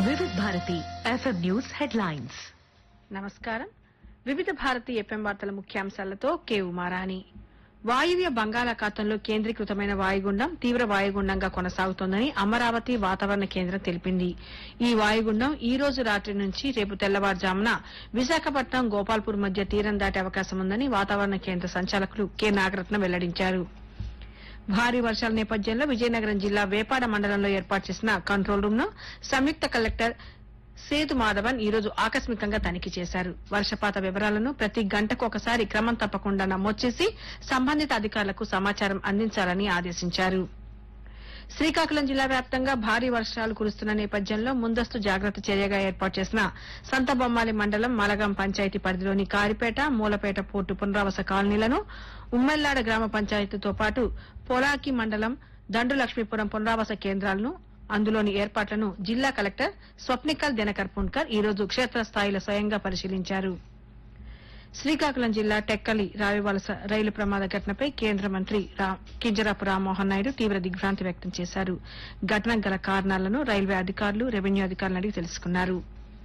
వివిధ Bharati FM news headlines నమస్కారం వివిధ భారతి ఎఫ్ఎం వార్తల ముఖ్యాంశాలతో కే ఉమారాణి వాయువ్య బంగాళాఖాతంలో కేంద్రీకృతమైన వాయుగుండం తీవ్ర వాయుగుండంగా కొనసాగుతోందని అమరావతి వాతావరణ కేంద్రం తెలిపింది ఈ వాయుగుండం ఈ రోజు రాత్రి నుంచి రేపు తెల్లవారుజామున విశాఖపట్నం గోపాల్పూర్ మధ్య తీరం దాటే అవకాశం ఉందని వాతావరణ కేంద్ర సంచాలకులు కె నాగరత్న వెల్లడించారు భారీ వర్షాల నేపథ్యంలో విజయనగరం జిల్లా వేపాడ మండలంలో ఏర్పాటు చేసిన కంట్రోల్ రూమ్ ను సంయుక్త కలెక్టర్ సేతు మాధవన్ ఈ రోజు ఆకస్మికంగా తనిఖీ చేశారు వర్షపాత వివరాలను ప్రతి గంటకు ఒకసారి క్రమం తప్పకుండా నమోదు చేసి సంబంధిత అధికారులకు సమాచారం అందించాలని ఆదేశించారు శ్రీకాకుళం జిల్లా వ్యాప్తంగా భారీ వర్షాలు కురుస్తున్న నేపథ్యంలో ముందస్తు జాగ్రత్త చర్యగా ఏర్పాటు చేసిన సంతబొమ్మాలి మండలం మలగం పంచాయతీ పరిధిలోని కారిపేట మూలపేట పోర్టు పునరావాస కాలనీలను ఉమ్మెల్లాడ గ్రామ పంచాయతీతో పాటు పొలాకి మండలం దండు లక్ష్మీపురం పునరావాస కేంద్రాలను అందులోని ఏర్పాట్లను జిల్లా కలెక్టర్ స్వప్నికల్ దినకర్ పున్కర్ ఈ రోజు క్షేత్రస్థాయిలో స్వయంగా పరిశీలించారు శ్రీకాకుళం జిల్లా టెక్కలి రావివలస రైలు ప్రమాద ఘటనపై కేంద్ర మంత్రి రా- కింజరాపు రామ్మోహన్ నాయుడు తీవ్ర దిగ్భ్రాంతి వ్యక్తం చేశారు ఘటనకు గల కారణాలను రైల్వే అధికారులు రెవెన్యూ అధికారులను అడిగి తెలుసుకున్నారు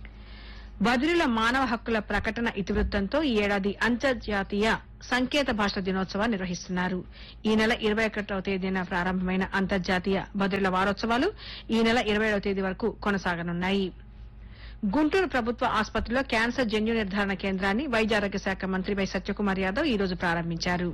బదిలీల మానవ హక్కుల ప్రకటన ఇతివృత్తంతో ఈ ఏడాది అంతర్జాతీయ సంకేత భాషల దినోత్సవాన్ని నిర్వహిస్తున్నారు ఈ నెల ఇరవై ఒకటవ తేదీన ప్రారంభమైన అంతర్జాతీయ బదిలీల వారోత్సవాలు ఈ నెల ఇరవై తేదీ వరకు కొనసాగనున్నాయి గుంటూరు ప్రభుత్వ ఆసుపత్రిలో క్యాన్సర్ జన్యు నిర్ధారణ కేంద్రాన్ని వైద్య ఆరోగ్య శాఖ మంత్రి వై సత్యకుమార్ యాదవ్ ఈ రోజు ప్రారంభించారు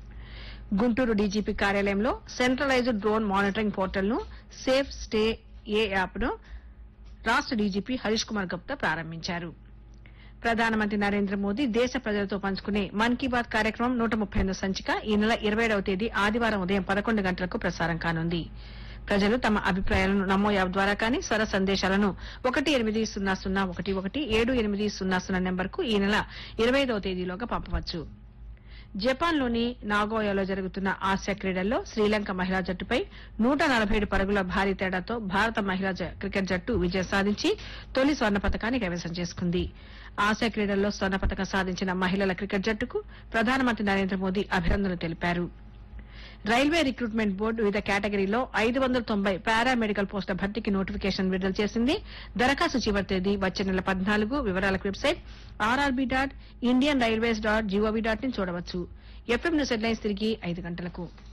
గుంటూరు డీజీపీ కార్యాలయంలో సెంట్రలైజ్డ్ డ్రోన్ మానిటరింగ్ పోర్టల్ ను సేఫ్ స్టే ఏ యాప్ ను రాష్ట డీజీపీ హరీష్ కుమార్ గుప్తా ప్రారంభించారు ప్రధానమంత్రి నరేంద్ర మోదీ దేశ ప్రజలతో పంచుకునే మన్ కీ బాత్ కార్యక్రమం నూట ముప్పై సంచిక ఈ నెల ఇరవై తేదీ ఆదివారం ఉదయం పదకొండు గంటలకు ప్రసారం కానుంది ప్రజలు తమ అభిప్రాయాలను నమో యాప్ ద్వారా కానీ స్వర సందేశాలను ఒకటి ఎనిమిది సున్నా సున్నా ఒకటి ఒకటి ఏడు ఎనిమిది సున్నా సున్నా నెంబర్కు ఈ నెల ఇరవై తేదీలోగా పంపవచ్చు జపాన్లోని నాగోయాలో జరుగుతున్న ఆసియా క్రీడల్లో శ్రీలంక మహిళా జట్టుపై నూట నలభై ఏడు పరుగుల భారీ తేడాతో భారత మహిళా జ- క్రికెట్ జట్టు విజయం సాధించి తొలి స్వర్ణ పతకాన్ని కైవసం చేసుకుంది ఆసియా క్రీడల్లో స్వర్ణ పతకం సాధించిన మహిళల క్రికెట్ జట్టుకు ప్రధానమంత్రి నరేంద్ర మోదీ అభినందనలు తెలిపారు రైల్వే రిక్రూట్మెంట్ బోర్డు వివిధ కేటగిరీలో ఐదు వందల తొంభై పారామెడికల్ పోస్టుల భర్తీకి నోటిఫికేషన్ విడుదల చేసింది దరఖాస్తు చివరి తేదీ వచ్చే నెల పద్నాలుగు వివరాలకు website RRB dot Indian railways dot GOV dot in చూడవచ్చు ఎఫ్ఎం న్యూస్ హెడ్లైన్స్ తిరిగి ఐదు గంటలకు